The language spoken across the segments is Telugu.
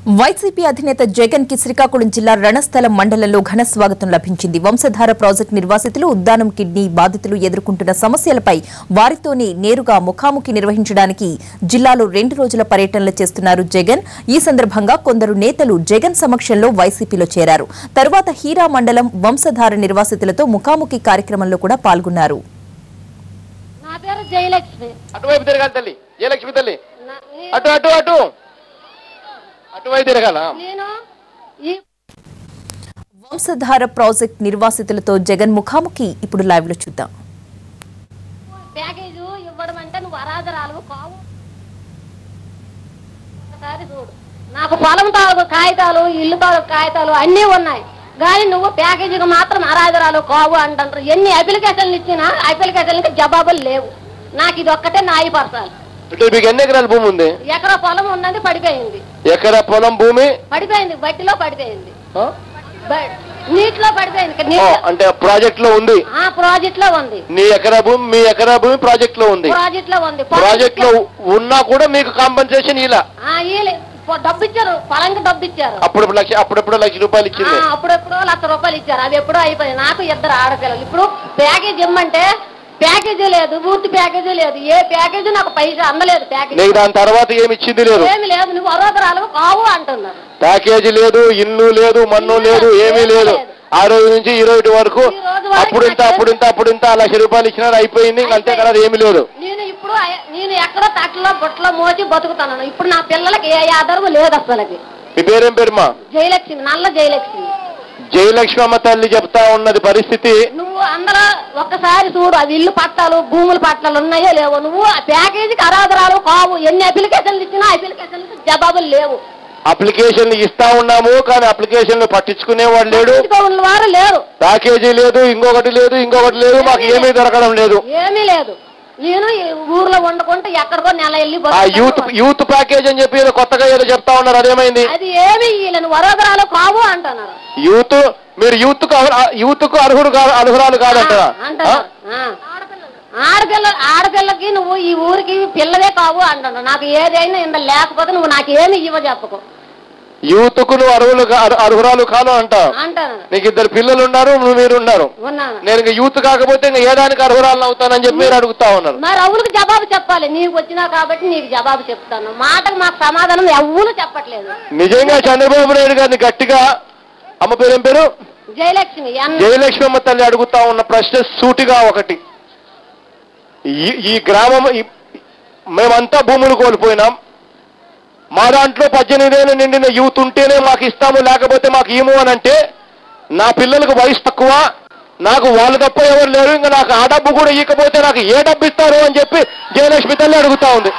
వైసీపీ అధినేత జగన్ కి శ్రీకాకుళం జిల్లా రణస్థలం మండలంలో ఘన స్వాగతం లభించింది వంశధార ప్రాజెక్టు నిర్వాసితులు ఉద్దానం కిడ్నీ బాధితులు ఎదుర్కొంటున్న సమస్యలపై వారితోనే నేరుగా ముఖాముఖి నిర్వహించడానికి జిల్లాలో రెండు రోజుల పర్యటనలు చేస్తున్నారు జగన్ ఈ సందర్భంగా కొందరు నేతలు జగన్ సమక్షంలో వైసీపీలో చేరారు తరువాత హీరా మండలం వంశధార నిర్వాసితులతో ముఖాముఖి కార్యక్రమంలో కూడా పాల్గొన్నారు నా పేరు జయలక్ష్మి అటువైపు తిరగాలి తల్లి జయలక్ష్మి తల్లి నా- నే- అటు అటు అటు అటువైపు తిరగాల నేను ఈ వంశధార ప్రాజెక్టు నిర్వాసితులతో జగన్ ముఖాముఖి ఇప్పుడు లైవ్ లో చూద్దాం ప్యాకేజ్ ఇవ్వడం అంటే నువ్వు అరాధరాలు కావు ఒకసారి చూడు నాకు పొలం తాలూకు కాగితాలు ఇల్లు తాలూకు కాగితాలు అన్నీ ఉన్నాయి కానీ నువ్వు ప్యాకేజీకి మాత్రం అరాధరాలు కావు అంటారు ఎన్ని అప్లికేషన్లు ఇచ్చినా అప్లికేషన్లకి జవాబులు లేవు నాకు ఇది ఒక్కటే నాయపరచాలి ఇటు మీకు ఎన్ని ఎకరాల భూమి ఉంది ఎకరా పొలం ఉన్నది పడిపోయింది ఎకర పొలం భూమి పడిపోయింది బట్టిలో పడిపోయింది ఆ? బ- నీటిలో పడిపోయింది ఓ, నీటిలో అంటే ప్రాజెక్ట్ లో ఉంది ఆ ప్రాజెక్ట్ లో ఉంది నీ ఎకరా భూమి మీ ఎకరా భూమి ప్రాజెక్ట్ లో ఉంది ప్రాజెక్ట్ లో ఉంది ప్రాజెక్ట్ లో ఉన్నా కూడా మీకు కాంపన్సేషన్ ఇలా ఆ, ఈలే- పొ- డబ్బు ఇచ్చారు పొలంకి డబ్బు ఇచ్చారు అప్పుడప్పుడు లక్ష అప్పుడప్పుడు లక్ష రూపాయలు ఆ, ఇచ్చింది అప్పుడెప్పుడో లక్ష రూపాయలు ఇచ్చారు అది ఎప్పుడో అయిపోయింది నాకు ఇద్దరు ఆడపిల్లలు ఇప్పుడు ప్యాకేజ్ ఇమ్మంటే ప్యాకేజీ లేదు పూర్తి ప్యాకేజీ లేదు ఏ ప్యాకేజీ నాకు పైసా అందలేదు ప్యాకేజీ నీకు దాని తర్వాత ఏమి ఇచ్చింది లేదు ఏమి లేదు నువ్వు అరోగరాలు కావు అంటున్నారు ప్యాకేజీ లేదు ఇల్లు లేదు మన్ను లేదు ఏమీ లేదు ఆ రోజు నుంచి ఈ రోజు వరకు ఈ రోజు వరకు అప్పుడు ఇంత అప్పుడు ఇంత అప్పుడు ఇంత లక్ష రూపాయలు ఇచ్చినారు అయిపోయింది ఇంక అంతే కదా ఏమీ లేదు నేను ఇప్పుడు అయ- నేను ఎక్కడో తట్టలో బుట్టలో మోచి బతుకుతాను ఇప్పుడు నా పిల్లలకి ఏ ఆధారము లేదు అసలుకి మీ పేరేం పేరుమా జయలక్ష్మి నల్ల జయలక్ష్మి జయలక్ష్మమ్మ తల్లి చెప్తా ఉన్నది పరిస్థితి నువ్వు అందరూ ఒక్కసారి చూడు అవి ఇల్లు పట్టాలు భూముల పట్టాలు ఉన్నాయో లేవో నువ్వు ఆ ప్యాకేజీకి అరాధరాలు కావు ఎన్ని అప్లికేషన్లు ఇచ్చినా అప్లికేషన్లకు జవాబులు లేవు అప్లికేషన్లు ఇస్తా ఉన్నాము కానీ అప్లికేషన్లు పట్టించుకునేవాడు లేడు పట్టించుకోని వారు లేరు ప్యాకేజీ లేదు ఇంకొకటి లేదు ఇంకొకటి లేదు మాకు ఏమీ దొరకడం లేదు ఏమీ లేదు నేను ఈ ఊర్లో వండుకుంటే ఎక్కడికో నెల వెళ్ళి ఆ బతుకుతాను. యూత్ యూత్ ప్యాకేజ్ అని చెప్పి ఏదో కొత్తగా ఏదో చెప్తా ఉన్నారు అదేమైంది అది ఏమి వీళ్ళని వరోగరాలు కావు అంటున్నారు యూత్ మీరు యూత్ కు యూత్ కు అర్హుడు కా- అర్హురాలు కాదంటారా ఆ? అంటున్నారు ఆ. ఆడపిల్ల ఆడపిల్లకి నువ్వు ఈ ఊరికి పిల్లవే కావు అంటున్నావు నాకు ఏదైనా ఇంత లేకపోతే నువ్వు నాకు ఏమి ఇవ్వ చెప్పకు యూత్ కు నువ్వు అర్హులు కా- అర్హ- అర్హురాలు కాదు అంటావు అంటాను నీకు ఇద్దరు పిల్లలు ఉన్నారు నువ్వు మీరు ఉన్నారు ఉన్నాను నేను ఇంకా యూత్ కాకపోతే ఇంకా ఏ దానికి అర్హురాలను అవుతానని చెప్పి మీరు అడుగుతా ఉన్నారు మరి అవులకు జవాబు చెప్పాలి నీకు వచ్చినా కాబట్టి నీకు జవాబు చెప్తాను మాటకు మాకు సమాధానం ఎవ్వరు చెప్పట్లేదు నిజంగా చంద్రబాబు నాయుడు గారిని గట్టిగా అమ్మ పేరు ఏం పేరు జయలక్ష్మి ఎన్ జయలక్ష్మమ్మ తల్లి అడుగుతా ఉన్న ప్రశ్న సూటిగా ఒకటి ఈ ఈ గ్రామం ఈ- మేమంతా భూములు కోల్పోయినాం మా దాంట్లో పద్దెనిమిది ఏళ్ళు నిండిన యూత్ ఉంటేనే మాకు ఇస్తాము లేకపోతే మాకు ఇవ్వము అని అంటే నా పిల్లలకు వయసు తక్కువ నాకు వాళ్ళు తప్ప ఎవరు లేరు ఇంకా నాకు ఆ డబ్బు కూడా ఇవ్వకపోతే నాకు ఏ డబ్బు ఇస్తారు అని చెప్పి జయలక్ష్మి తల్లి అడుగుతా ఉంది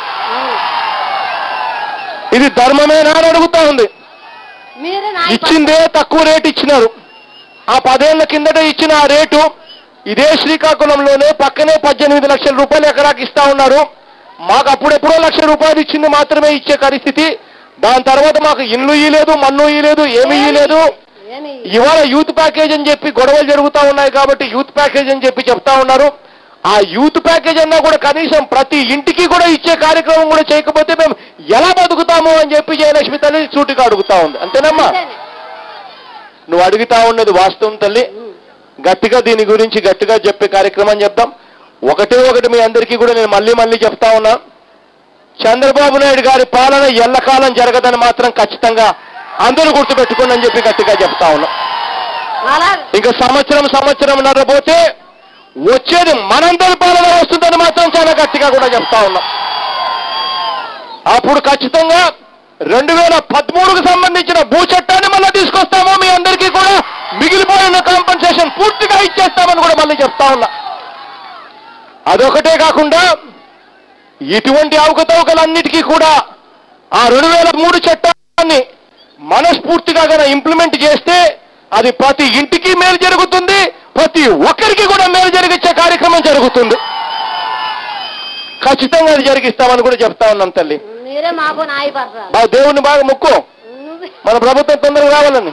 ఇది ధర్మమేనా అని అడుగుతా ఉంది మీరు నా ఇచ్చిందే తక్కువ రేటు ఇచ్చినారు ఆ పదేళ్ల కిందట ఇచ్చిన ఆ రేటు ఇదే శ్రీకాకుళంలోనే పక్కనే పద్దెనిమిది లక్షల రూపాయలు ఎకరాకి ఇస్తా ఉన్నారు మాకు అప్పుడెప్పుడో లక్ష రూపాయలు ఇచ్చింది మాత్రమే ఇచ్చే పరిస్థితి దాని తర్వాత మాకు ఇల్లు ఇయ్యలేదు మన్ను ఇయ్యలేదు ఏమీ ఇయ్యలేదు ఏమి ఇవాళ యూత్ ప్యాకేజ్ అని చెప్పి గొడవలు జరుగుతా ఉన్నాయి కాబట్టి యూత్ ప్యాకేజ్ అని చెప్పి చెప్తా ఉన్నారు ఆ యూత్ ప్యాకేజ్ అన్నా కూడా కనీసం ప్రతి ఇంటికి కూడా ఇచ్చే కార్యక్రమం కూడా చేయకపోతే మేము ఎలా బతుకుతాము అని చెప్పి జయలక్ష్మి తల్లి సూటిగా అడుగుతా ఉంది అంతేనమ్మా అంతేనే. నువ్వు అడుగుతా ఉన్నది వాస్తవం తల్లి గట్టిగా దీని గురించి గట్టిగా చెప్పే కార్యక్రమం చెప్తాం ఒకటే ఒకటి మీ అందరికీ కూడా నేను మళ్ళీ మళ్ళీ చెప్తా ఉన్నా చంద్రబాబు నాయుడు గారి పాలన ఎల్లకాలం జరగదని మాత్రం ఖచ్చితంగా అందరూ గుర్తుపెట్టుకోండి అని చెప్పి గట్టిగా చెప్తా ఉన్నా అలా ఇంకా సంవత్సరం సంవత్సరం నరపోతే వచ్చేది మనందరి పాలన వస్తుందని మాత్రం చాలా గట్టిగా కూడా చెప్తా ఉన్నాం అప్పుడు ఖచ్చితంగా రెండు వేల పదమూడుకు సంబంధించిన భూ చట్టాన్ని మళ్ళీ తీసుకొస్తాము మీ అందరికీ కూడా మిగిలిపోయిన కాంపన్సేషన్ పూర్తిగా ఇచ్చేస్తామని కూడా మళ్ళీ చెప్తా ఉన్నా అదొకటే కాకుండా ఇటువంటి అవకతవకలన్నిటికీ కూడా ఆ రెండు వేల మూడు చట్టాన్ని మనస్ఫూర్తిగా గన ఇంప్లిమెంట్ చేస్తే అది ప్రతి ఇంటికి మేలు జరుగుతుంది ప్రతి ఒక్కరికి కూడా మేలు జరిగించే కార్యక్రమం జరుగుతుంది ఖచ్చితంగా అది జరిగిస్తామని కూడా చెప్తా ఉన్నాం తల్లి మీరే మాకు నాయపరచాలి ఆ దేవుణ్ణి బాగా మొక్కు నువ్వే మన ప్రభుత్వం తొందరగా రావాలని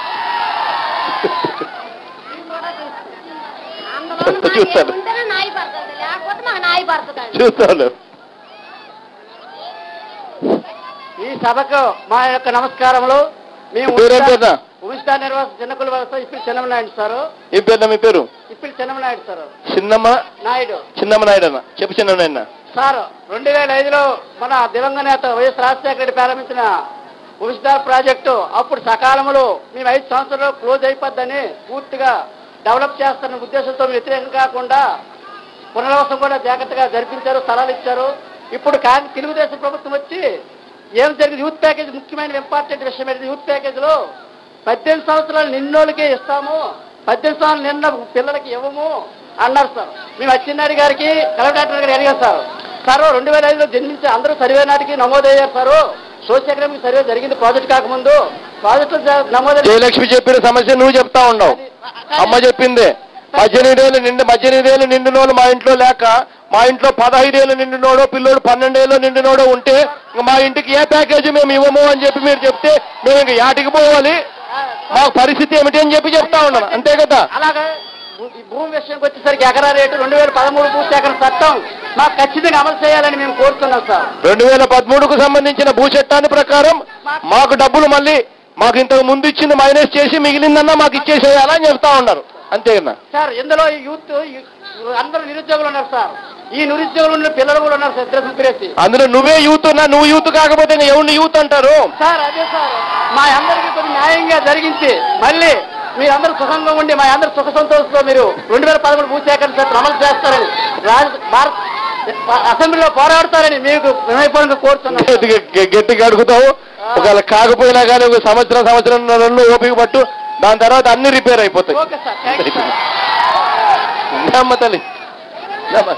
అందులో మాకు చూస్తాను. ఏముంటేనే నాయపరచాలి లేకపోతే మాకు నాయపరచకండి చూస్తాను ఈ సభకు మా యొక్క నమస్కారములు మేము పేరేం పేరునా? ఉచిత నిర్వాహ చిన్నకుల వ్యవస్థ ఇప్పుడు చిన్నమనాయుడు సారు ఏం పేరునా మీ పేరు ఇప్పుడు చిన్నమనాయుడు సారు చిన్నమ్మ నాయుడు చిన్నమ్మ నాయుడు అన్న చెప్పు చిన్న నాయన సార్ రెండు వేల ఐదులో మన దివంగత నేత వైఎస్ రాజశేఖర రెడ్డి ప్రారంభించిన ఉచిత ప్రాజెక్టు అప్పుడు సకాలంలో మేము ఐదు సంవత్సరాలు క్లోజ్ అయిపోద్దని పూర్తిగా డెవలప్ చేస్తున్న ఉద్దేశంతో వ్యతిరేకం కాకుండా పునరావాసం కూడా జాగ్రత్తగా జరిపించారు స్థలాలు ఇచ్చారు ఇప్పుడు కాంగ్రెస్ తెలుగుదేశం ప్రభుత్వం వచ్చి ఏం జరిగింది యూత్ ప్యాకేజ్ ముఖ్యమైన ఇంపార్టెంట్ విషయం ఏంటి యూత్ ప్యాకేజ్లో పద్దెనిమిది సంవత్సరాలు నిన్నోళ్ళకే ఇస్తాము పద్దెనిమిది సంవత్సరాలు నిన్న పిల్లలకి ఇవ్వము అన్నారు సార్ మేము అచ్చెన్నాయుడు గారికి కలెక్టర్ గారికి అడిగాం సార్ సార్ రెండు వేల ఐదులో జన్మించి అందరూ సర్వే నాటికి నమోదయ్యారు సార్ సోషల్ ఎకనామిక్ సర్వే జరిగింది ప్రాజెక్ట్ కాకముందు ప్రాజెక్టు నమోదు జయలక్ష్మి చెప్పిన సమస్య నువ్వు చెప్తా ఉండవు అమ్మ చెప్పిందే పద్దెనిమిదేళ్ళు నిండు పద్దెనిమిదేళ్ళు నిండినోళ్ళు మా ఇంట్లో లేక మా ఇంట్లో పదహైదేళ్ళు నిండినోడో పిల్లోడు పన్నెండేళ్ళు నిండినోడో ఉంటే ఇంక మా ఇంటికి ఏ ప్యాకేజీ మేము ఇవ్వము అని చెప్పి మీరు చెప్తే మేము ఇంక యాటికి పోవాలి మా పరిస్థితి ఏమిటి అని చెప్పి చెప్తా ఉన్నాను అంతే కదా అలాగే భూ- ఈ భూమి విషయానికి వచ్చేసరికి ఎకరా రేటు రెండు వేల పదమూడు భూ సేకరణ చట్టం మాకు ఖచ్చితంగా అమలు చేయాలని మేము కోరుతున్నాం సార్ రెండు వేల పదమూడుకు సంబంధించిన భూ చట్టాన్ని ప్రకారం మాకు డబ్బులు మళ్ళీ మాకు ఇంతకు ముందు ఇచ్చింది మైనస్ చేసి మిగిలిందన్నా మాకు ఇచ్చేసేయాలని చెప్తా ఉన్నారు అంతే కదా సార్ ఇందులో ఈ యూత్ ఈ- అందరూ నిరుద్యోగులు ఉన్నారు సార్ ఈ నిరుద్యోగులు ఉన్న పిల్లలు కూడా ఉన్నారు సార్ ఇద్దరు ముగ్గురేసి అందులో నువ్వే యూత్ ఉన్నా నువ్వు యూత్ కాకపోతే ఇంకా ఎవరిని యూత్ అంటారు సార్ అదే సార్ మా అందరికీ కొన్ని న్యాయంగా జరిగించి మళ్ళీ మీరందరూ సుఖంగా ఉండి మా అందరూ సుఖ సంతోషంతో మీరు రెండు వేల పదమూడు భూ సేకరణ చట్టం అమలు చేస్తారని రాజ భారత అసెంబ్లీలో పోరాడతారని మీకు వినయపూర్వకంగా కోరుతున్నాను గట్టిగా గె- గట్టిగా అడుగుతావు ఒకవేళ కాకపోయినా కానీ ఒక సంవత్సరం సంవత్సరం రెండు ఓపిక పట్టు దాని తర్వాత అన్ని రిపేర్ అయిపోతాయి okay sir thank you sir అమ్మ తల్లి అమ్మ.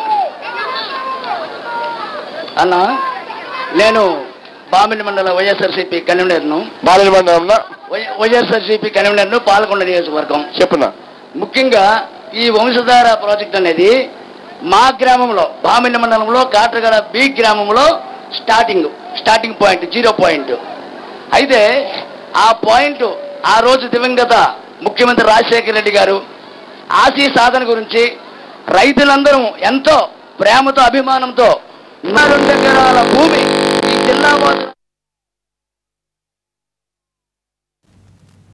అన్న నేను బామిని మండల వైఎస్ఆర్సీపీ కన్వీనర్ను బాలిన మండలం వై- వైఎస్ఆర్సీపీ కన్వీనర్ను పాల్గొండ నియోజకవర్గం చెప్పునా ముఖ్యంగా ఈ వంశధార ప్రాజెక్ట్ అనేది మా గ్రామంలో బామిని మండలంలో కాట్రగడ బి గ్రామంలో starting starting point zero point అయితే ఆ పాయింట్ ఆ రోజు దివంగత ముఖ్యమంత్రి రాజశేఖర రెడ్డి గారు ఆశీ సాధన గురించి రైతులందరూ ఎంతో ప్రేమతో అభిమానంతో రెండు ఎకరాల భూమి ఈ జిల్లా వాసులు